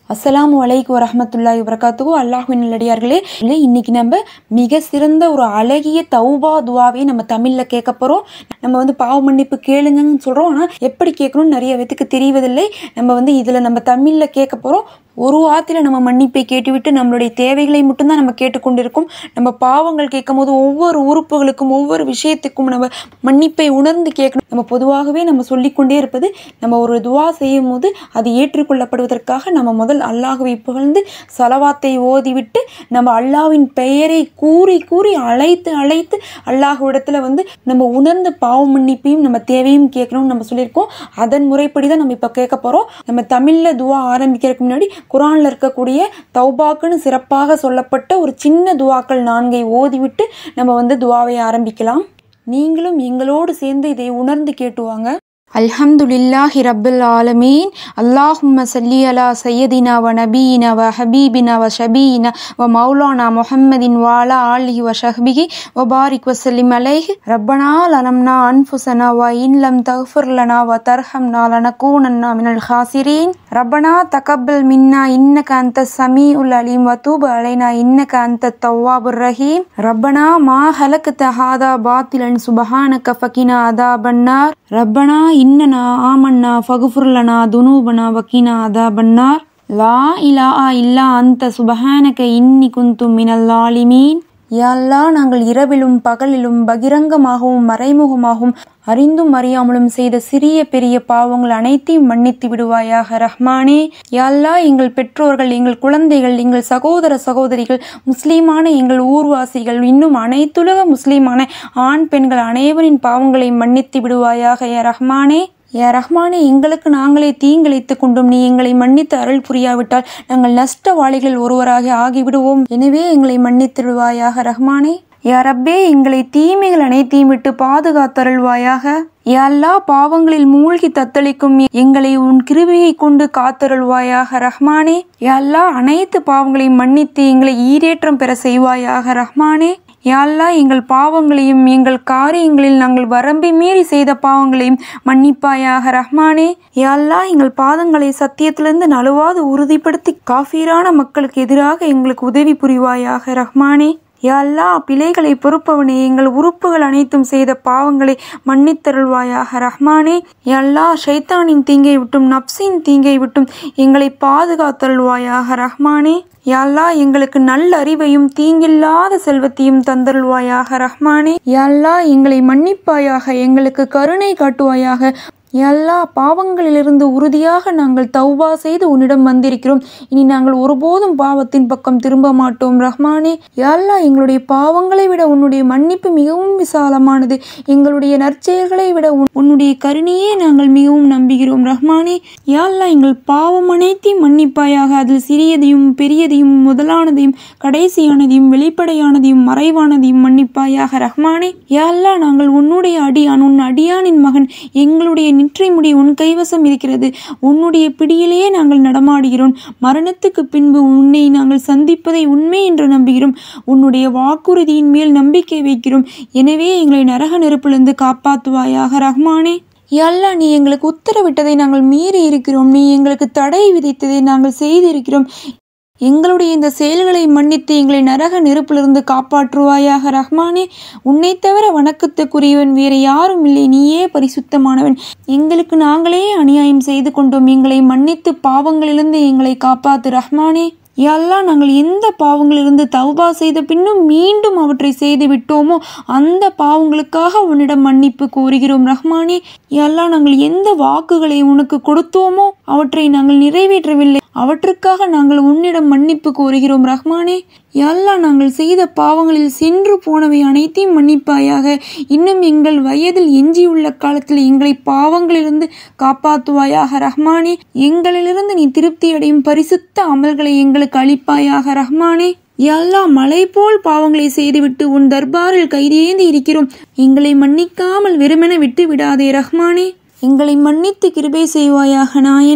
அஸ்ஸலாமு அலைக்கும் வரஹமத்துல்லாஹி வரகாத்துகு அல்லாஹுவின் நல்லடியார்களே இல்லை, இன்னைக்கு நம்ம மிக சிறந்த ஒரு அழகிய தௌபா துவாவை நம்ம தமிழ்ல கேட்க போறோம் நம்ம வந்து பாவ மன்னிப்பு கேளுங்கன்னு சொல்றோம் ஆனா எப்படி கேட்கணும்னு நிறைய பேத்துக்கு தெரிவதில்லை நம்ம வந்து இதுல நம்ம தமிழ்ல கேட்க போறோம் ஒரு வார்த்தையில நம்ம மன்னிப்பை கேட்டுவிட்டு நம்மளுடைய தேவைகளை மட்டும்தான் நம்ம கேட்டுக்கொண்டிருக்கோம் நம்ம பாவங்கள் கேட்கும் போது ஒவ்வொரு உறுப்புகளுக்கும் ஒவ்வொரு விஷயத்துக்கும் நம்ம மன்னிப்பை உணர்ந்து கேட்கணும் நம்ம பொதுவாகவே நம்ம சொல்லிக்கொண்டே இருப்பது நம்ம ஒரு துவா செய்யும் போது அது ஏற்றுக்கொள்ளப்படுவதற்காக நம்ம முதல் அல்லாஹுவை புகழ்ந்து சலவாத்தை ஓதிவிட்டு நம்ம அல்லாஹ்வின் பெயரை கூறி கூறி அழைத்து அழைத்து அல்லாஹ்விடத்துல வந்து நம்ம உணர்ந்த பாவ மன்னிப்பையும் நம்ம தேவையும் கேட்கணும்னு நம்ம சொல்லியிருக்கோம் அதன் முறைப்படி தான் நம்ம இப்போ கேட்க போறோம் நம்ம தமிழ்ல துவா ஆரம்பிக்கிறதுக்கு முன்னாடி குரான்ல இருக்கக்கூடிய தௌபாக்குன்னு சிறப்பாக சொல்லப்பட்ட ஒரு சின்ன துவாக்கள் நான்கை ஓதிவிட்டு நம்ம வந்து துவாவை ஆரம்பிக்கலாம் நீங்களும் எங்களோடு சேர்ந்து இதை உணர்ந்து கேட்டுவாங்க அல்ஹம்துலில்லாஹி ரப்பில் ஆலமீன் அல்லாஹும்ம சல்லி அலா சையதினா வ நபீனா வ ஹபீபினா வ ஷபீனா வ மௌலானா முஹம்மதின் வாலா ஆலிஹி வ ஷஹ்பிஹி வ பாரிக் வசல்லிம் அலைஹி ரப்பனா லனம்னா அன்ஃபுசனா வ இன் லம் தஃபிர் லனா வ தர்ஹம்னா லனகூனன்னா மினல் ஹாசிரீன் ரப்பனா தகப்பல் மின்னா இன்னக அந்த சமீஉல் அலீம் வ தூப் அலைனா இன்னக அந்த தவ்வாபுர் ரஹீம் ரப்பனா மா ஹலக்த ஹாதா பாத்திலன் சுபஹானக ஃபகினா அதாபன்னார் ரப்பனா இன்னனா ஆமன்னா ஃபகுஃபுர்லனா துனூபனா வக்கீனா அதாபன்னார் லா இலாஹா இல்லா அந்த சுபஹானக இன்னி குந்தும் மினல் லாலிமீன் யா அல்லாஹ் நாங்கள் இரவிலும் பகலிலும் பகிரங்கமாகவும் மறைமுகமாகவும் அறிந்தும் அறியாமலும் செய்த சிறிய பெரிய பாவங்கள் அனைத்தையும் மன்னித்து விடுவாயாக ரஹ்மானே யா அல்லாஹ் எங்கள் பெற்றோர்கள் எங்கள் குழந்தைகள் எங்கள் சகோதர சகோதரிகள் முஸ்லீமான எங்கள் ஊர்வாசிகள் இன்னும் அனைத்துலக முஸ்லீமான ஆண் பெண்கள் அனைவரின் பாவங்களை மன்னித்து விடுவாயாக யா ரஹ்மானே யா ரஹ்மானே எங்களுக்கு நாங்களே தீங்கிழைத்துக் கொண்டும் நீ எங்களை மன்னித்து அருள் புரியாவிட்டால் நாங்கள் நஷ்டவாளிகள் ஒருவராக ஆகிவிடுவோம் எனவே எங்களை மன்னித்திடுவாயாக ரஹ்மானே யா ரப்பே எங்களை தீமைகள் அனைத்தையும் விட்டு பாதுகாத்தருள்வாயாக யா அல்லாஹ் பாவங்களில் மூழ்கி தத்தளிக்கும் எங்களை உன் கிருபையை கொண்டு காத்தருள்வாயாக ரஹ்மானே யா அல்லாஹ் அனைத்து பாவங்களையும் மன்னித்து எங்களை ஈரேற்றம் பெற செய்வாயாக ரஹ்மானே யா அல்லாஹ் எங்கள் பாவங்களையும் எங்கள் காரியங்களில் நாங்கள் வரம்பை மீறி செய்த பாவங்களையும் மன்னிப்பாயாக ரஹ்மானே யா அல்லாஹ் எங்கள் பாதங்களை சத்தியத்திலிருந்து நழுவாது உறுதிப்படுத்தி காஃபீரான மக்களுக்கு எதிராக எங்களுக்கு உதவி புரிவாயாக ரஹ்மானே யா அல்லாஹ் பிழைகளை பொறுப்பவனே எங்கள் உறுப்புகள் அனைத்தும் செய்த பாவங்களை மன்னித்தருள்வாயாக ரஹ்மானே யா அல்லாஹ் ஷைத்தானின் தீங்கை விட்டும் நப்சின் தீங்கை விட்டும் எங்களை பாதுகாத்தருள்வாயாக ரஹ்மானே யா அல்லாஹ் எங்களுக்கு நல்ல அறிவையும் தீங்கில்லாத செல்வத்தையும் தந்தருள்வாயாக ரஹ்மானே யா அல்லாஹ் எங்களை மன்னிப்பாயாக எங்களுக்கு கருணை காட்டுவாயாக எல்லா பாவங்களிலிருந்து உறுதியாக நாங்கள் தௌபா செய்து உன்னிடம் வந்திருக்கிறோம் இனி நாங்கள் ஒருபோதும் பாவத்தின் பக்கம் திரும்ப மாட்டோம் ரஹ்மானே யாழ்லா எங்களுடைய பாவங்களை விட உன்னுடைய மன்னிப்பு மிகவும் விசாலமானது எங்களுடைய நற்செயல்களை விட உன்- உன்னுடைய கருணையே நாங்கள் மிகவும் நம்புகிறோம் ரஹ்மானே யாழ்லா எங்கள் பாவம் அனைத்தையும் மன்னிப்பாயாக அதில் சிறியதையும் பெரியதையும் முதலானதையும் கடைசியானதையும் வெளிப்படையானதையும் மறைவானதையும் மன்னிப்பாயாக ரஹ்மானே யாழ்லா நாங்கள் உன்னுடைய அடியான் உன் அடியானின் மகன் எங்களுடைய நிற்றை முடி உன் கைவசம் இருக்கிறது உன்னுடைய பிடியிலேயே நாங்கள் நடமாடுகிறோம் மரணத்துக்கு பின்பு உன்னை நாங்கள் சந்திப்பதை உண்மை என்று நம்புகிறோம் உன்னுடைய வாக்குறுதியின் மேல் நம்பிக்கை வைக்கிறோம் எனவே எங்களை நரக நெருப்பிலிருந்து காப்பாற்றுவாயாக ரஹ்மானே யல்லா நீ எங்களுக்கு உத்தரவிட்டதை நாங்கள் மீறி இருக்கிறோம் நீ எங்களுக்கு தடை விதித்ததை நாங்கள் செய்திருக்கிறோம் எங்களுடைய இந்த செயல்களை மன்னித்து எங்களை நரக நெருப்பிலிருந்து காப்பாற்றுவாயாக ரஹ்மானே உன்னை தவிர வணக்கத்துக்குரியவன் வேறு யாரும் இல்லை நீயே பரிசுத்தமானவன் எங்களுக்கு நாங்களே அநியாயம் செய்து கொண்டோம் எங்களை மன்னித்து பாவங்களிலிருந்து எங்களை காப்பாத்து ரஹ்மானே யல்லா நாங்கள் எந்த பாவங்களிலிருந்து தௌபா செய்த பின்னும் மீண்டும் அவற்றை செய்து விட்டோமோ அந்த பாவங்களுக்காக உன்னிடம் மன்னிப்பு கோருகிறோம் ரஹ்மானே யல்லா நாங்கள் எந்த வாக்குகளை உனக்கு கொடுத்தோமோ அவற்றை நாங்கள் நிறைவேற்றவில்லை அவற்றுக்காக நாங்கள் உன்னிடம் மன்னிப்பு கோருகிறோம் ரஹ்மானே யல்லா நாங்கள் செய்த பாவங்களில் சென்று போனவை அனைத்தையும் மன்னிப்பாயாக இன்னும் எங்கள் வயதில் எஞ்சியுள்ள காலத்தில் எங்களை பாவங்களிலிருந்து காப்பாற்றுவாயாக ரஹ்மானே எங்களிலிருந்து நீ திருப்தி அடையும் பரிசுத்த அமல்களை எங்களுக்கு அளிப்பாயாக ரஹ்மானே யல்லா மலை போல் பாவங்களை செய்துவிட்டு உன் தர்பாரில் கைதேந்தி இருக்கிறோம் எங்களை மன்னிக்காமல் வெறுமென விட்டு விடாதே ரஹ்மானே எங்களை மன்னித்து கிருபை செய்வாயாக நாயனே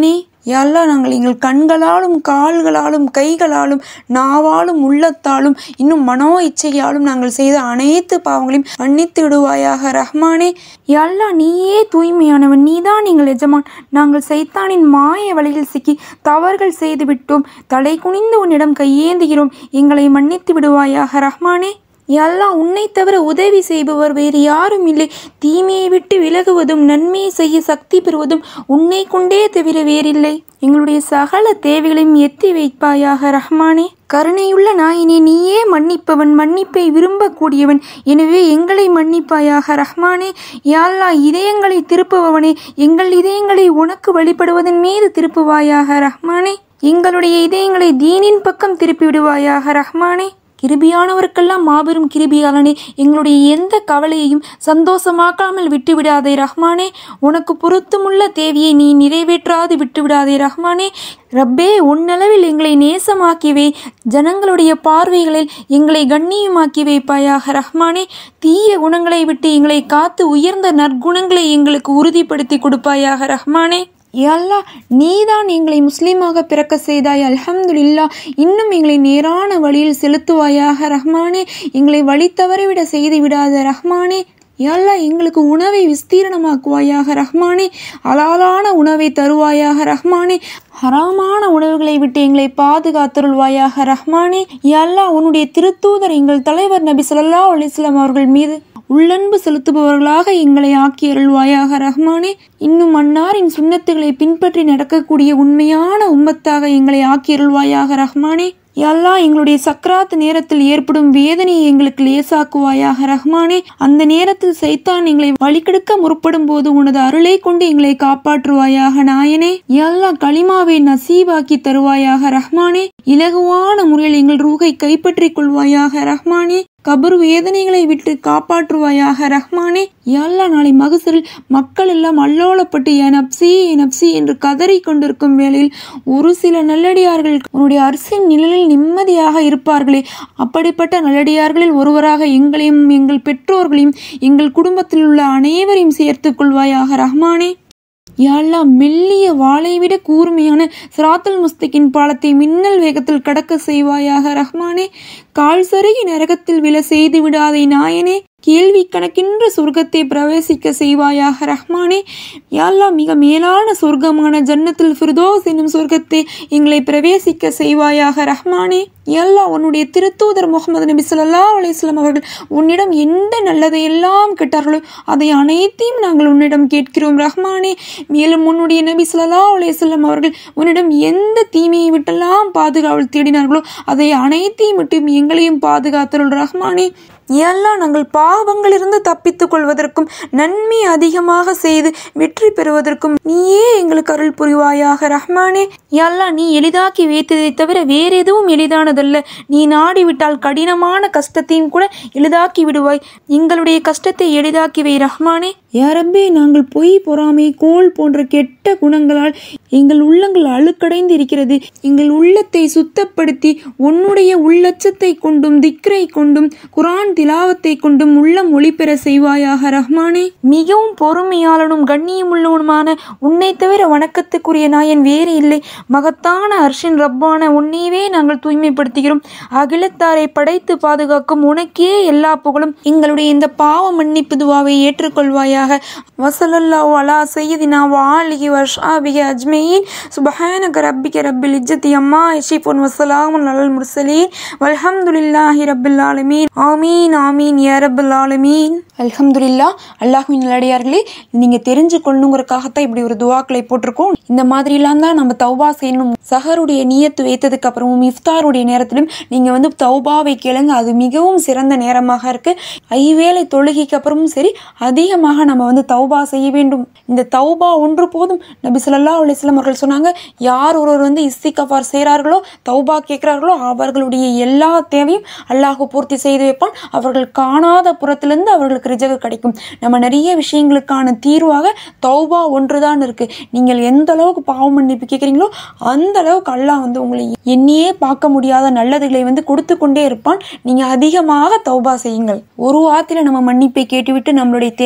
யாழ்லா நாங்கள் எங்கள் கண்களாலும் கால்களாலும் கைகளாலும் நாவாலும் உள்ளத்தாலும் இன்னும் மனோ இச்சையாலும் நாங்கள் செய்த அனைத்து பாவங்களையும் மன்னித்து விடுவாயாக ரஹ்மானே யாழ்லா நீயே தூய்மையானவன் நீதான் எங்கள் எஜமான் நாங்கள் சைத்தானின் மாய வழியில் சிக்கி தவறுகள் செய்து விட்டோம் தலை குனிந்து உன்னிடம் கையேந்துகிறோம் எங்களை மன்னித்து விடுவாயாக ரஹ்மானே எல்லாம் உன்னை தவிர உதவி செய்பவர் வேறு யாரும் இல்லை தீமையை விட்டு விலகுவதும் நன்மையை செய்ய சக்தி பெறுவதும் உன்னை கொண்டே தவிர வேறில்லை எங்களுடைய சகல தேவைகளையும் எத்தி வைப்பாயாக ரஹ்மானே கருணையுள்ள நாயினே நீயே மன்னிப்பவன் மன்னிப்பை விரும்பக்கூடியவன் எனவே எங்களை மன்னிப்பாயாக ரஹ்மானே யாழ்லா இதயங்களை திருப்புபவனே எங்கள் இதயங்களை உனக்கு வழிபடுவதன் மீது திருப்புவாயாக ரஹ்மானே எங்களுடைய இதயங்களை தீனின் பக்கம் திருப்பி விடுவாயாக ரஹ்மானே கிருபியானவருக்கெல்லாம் மாபெரும் கிருபியாளனே எங்களுடைய எந்த கவலையையும் சந்தோஷமாக்காமல் விட்டுவிடாதே ரஹ்மானே உனக்கு பொருத்தமுள்ள தேவையை நீ நிறைவேற்றாது விட்டுவிடாதே ரஹ்மானே ரப்பே உன்னளவில் எங்களை நேசமாக்கிவே ஜனங்களுடைய பார்வைகளில் எங்களை கண்ணியமாக்கி வைப்பாயாக ரஹ்மானே தீய குணங்களை விட்டு எங்களை காத்து உயர்ந்த நற்குணங்களை எங்களுக்கு உறுதிப்படுத்தி கொடுப்பாயாக ரஹ்மானே யல்லா நீதான் எங்களை முஸ்லீமாக பிறக்க செய்தாய் அல்ஹம்துலில்லா இன்னும் எங்களை நேரான வழியில் செலுத்துவாயாக ரஹ்மானே எங்களை வழி தவறிவிட செய்து விடாத ரஹ்மானே யல்லா எங்களுக்கு உணவை விஸ்தீரணமாக்குவாயாக ரஹ்மானே அலாலான உணவை தருவாயாக ரஹ்மானே ஹராமான உணவுகளை விட்டு எங்களை பாதுகாத்தருள்வாயாக ரஹ்மானே யல்லா உன்னுடைய திருத்தூதர் எங்கள் தலைவர் நபி ஸல்லல்லாஹு அலைஹி வஸல்லம் அவர்கள் மீது உள்ளன்பு செலுத்துபவர்களாக எங்களை ஆக்கி அருள்வாயாக ரஹ்மானே இன்னும் அன்னாரின் சுண்ணத்துகளை பின்பற்றி நடக்கக்கூடிய உண்மையான உம்மத்தாக எங்களை ஆக்கி அருள்வாயாக ரஹ்மானே யல்லா எங்களுடைய சக்கராத் நேரத்தில் ஏற்படும் வேதனையை எங்களுக்கு லேசாக்குவாயாக ரஹ்மானே அந்த நேரத்தில் சைத்தான் எங்களை வழிகெடுக்க முற்படும் போது உனது அருளை கொண்டு எங்களை காப்பாற்றுவாயாக நாயனே யல்லா களிமாவை நசீபாக்கி தருவாயாக ரஹ்மானே இலகுவான முறையில் எங்கள் ரூகை கைப்பற்றிக் கொள்வாயாக ரஹ்மானே கபர் வேதனைகளை விட்டு காப்பாற்றுவாயாக ரஹ்மானே யல்லா நாளை மகசரில் மக்கள் எல்லாம் அல்லோலப்பட்டு என் நப்சி என் நப்சி என்று கதறி கொண்டிருக்கும் வேளையில் ஒரு சில நல்லடியார்கள் உன்னுடைய அரசின் நிழலில் நிம்மதியாக இருப்பார்களே அப்படிப்பட்ட நல்லடியார்களில் ஒருவராக எங்களையும் எங்கள் பெற்றோர்களையும் எங்கள் குடும்பத்தில் உள்ள அனைவரையும் சேர்த்துக் கொள்வாயாக ரஹ்மானே யாழ்லா மெல்லிய வாளை விட கூர்மையான சிராத்தல் முஸ்தகின் பாலத்தை மின்னல் வேகத்தில் கடக்க செய்வாயாக ரஹ்மானே கால் சருகி நரகத்தில் விழ செய்து விடாதே நாயனே கேள்வி கணக்கின்ற சொர்க்கத்தை பிரவேசிக்க செய்வாயாக ரஹ்மானே யாழ்லா மிக மேலான சொர்க்கமான ஜன்னத்தில் ஃபிர்தோஸ் என்னும் சொர்க்கத்தை எங்களை பிரவேசிக்க செய்வாயாக ரஹ்மானே யல்லா உன்னுடைய திருத்தூதர் முகமது நபி ஸல்லல்லாஹு அலைஹி வஸல்லம் அவர்கள் உன்னிடம் எந்த நல்லதை எல்லாம் கேட்டார்களோ அதை அனைத்தையும் நாங்கள் உன்னிடம் கேட்கிறோம் ரஹ்மானே மேலும் உன்னுடைய நபி ஸல்லல்லாஹு அலைஹி வஸல்லம் அவர்கள் உன்னிடம் எந்த தீமையை விட்டெல்லாம் பாதுகாவல் தேடினார்களோ அதை அனைத்தையும் விட்டு எங்களையும் பாதுகாத்தருள் ரஹ்மானே எல்லாம் நாங்கள் பாவங்களிலிருந்து தப்பித்துக் கொள்வதற்கும் நன்மை அதிகமாக செய்து வெற்றி பெறுவதற்கும் நீயே எங்களுக்கு அருள் புரிவாயாக ரஹ்மானே யல்லா நீ எளிதாக்கி வைத்ததை தவிர வேற எதுவும் எளிதானதல்ல நீ நாடிவிட்டால் கடினமான கஷ்டத்தையும் கூட எளிதாக்கி விடுவாய் எங்களுடைய கஷ்டத்தை எளிதாக்கி வை ரஹ்மானே யாரம்பே நாங்கள் பொய் பொறாமை கோல் போன்ற கெட்ட குணங்களால் எங்கள் உள்ளங்கள் அழுக்கடைந்து இருக்கிறது எங்கள் உள்ளத்தை சுத்தப்படுத்தி உன்னுடைய உள்ளச்சத்தை கொண்டும் திக்ரை கொண்டும் குரான் திலாவத்தை கொண்டும் உள்ளம் ஒளிபெற செய்வாயாக ரஹ்மானே மிகவும் பொறுமையாளனும் கண்ணியமுள்ளவனுமான உன்னை தவிர வணக்கத்துக்குரிய நாயன் வேறு இல்லை மகத்தான அர்ஷின் ரப்பான உன்னையவே நாங்கள் தூய்மைப்படுத்துகிறோம் அகிலத்தாரை படைத்து பாதுகாக்கும் உனக்கே எல்லா புகழும் எங்களுடைய இந்த பாவ மன்னிப்பு துவாவை ஏற்றுக்கொள்வாயாக வசலல்லாஹு அலா சையதினா வாலிகி வர்ஷாபிகி அஜ்மீன் சுபஹானக ரப்பிக ரப்பில் இஜ்ஜதி அம்மா யஷிஃபுன் வசலாமுன் அலல் முர்சலீன் வல்ஹம்துலில்லாஹி ரப்பில் ஆலமீன் ஆமீன் ஆமீன் யா ரப்பில் ஆலமீன் அல்ஹம்துலில்லா அல்லாஹ்வின் நல்லடியார்களே நீங்க தெரிஞ்சு கொள்ளணுங்கிறதுக்காகத்தான் இப்படி ஒரு துவாக்களை போட்டிருக்கோம் இந்த மாதிரிலாம் தான் நம்ம தௌபா செய்யணும் சஹருடைய நியத்து வைத்ததுக்கு அப்புறமும் இஃப்தாருடைய நேரத்திலும் நீங்க வந்து தௌபாவை கேளுங்க அது மிகவும் சிறந்த நேரமாக இருக்கு ஐவேளை தொழுகைக்கு அப்புறமும் சரி அதிகமாக நம்ம வந்து தௌபா செய்ய வேண்டும் இந்த தௌபா ஒன்று போதும் நபி ஸல்லல்லாஹு அலைஹி வஸல்லம் அவர்கள் சொன்னாங்க யார் ஒருவர் வந்து இஸ்திகஃபார் செய்கிறார்களோ தௌபா கேட்கிறார்களோ அவர்களுடைய எல்லா தேவையும் அல்லாஹ் பூர்த்தி செய்து வைப்பான் அவர்கள் காணாத புறத்திலிருந்து அவர்களுக்கு ரிஜக கிடைக்கும் நம்ம நிறைய விஷயங்களுக்கான தீர்வாக தௌபா ஒன்றுதான் இருக்கு நீங்கள் எந்த அளவுக்கு பாவ மன்னிப்பு கேட்குறீங்களோ அந்த அளவுக்கு அல்லாஹ் வந்து உங்களை எண்ணியே பார்க்க முடியாத நல்லதுகளை வந்து கொடுத்து கொண்டே இருப்பான் நீங்க அதிகமாக தௌபா செய்யுங்கள் ஒரு வார்த்தையில நம்ம மன்னிப்பை கேட்டுவிட்டு நம்மளுடைய தேவைகளை மட்டும்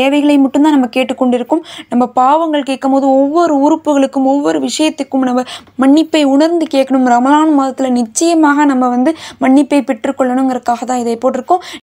மட்டும்தான் நம்ம கேட்டுக்கொண்டிருக்கோம் நம்ம பாவங்கள் கேட்கும் போது ஒவ்வொரு உறுப்புகளுக்கும் ஒவ்வொரு விஷயத்துக்கும் நம்ம மன்னிப்பை உணர்ந்து கேட்கணும் ரமலான் மாதத்தில் நிச்சயமாக நம்ம வந்து மன்னிப்பை பெற்றுக்கொள்ளணுங்கிறதுக்காக தான் இதை போட்டிருக்கோம்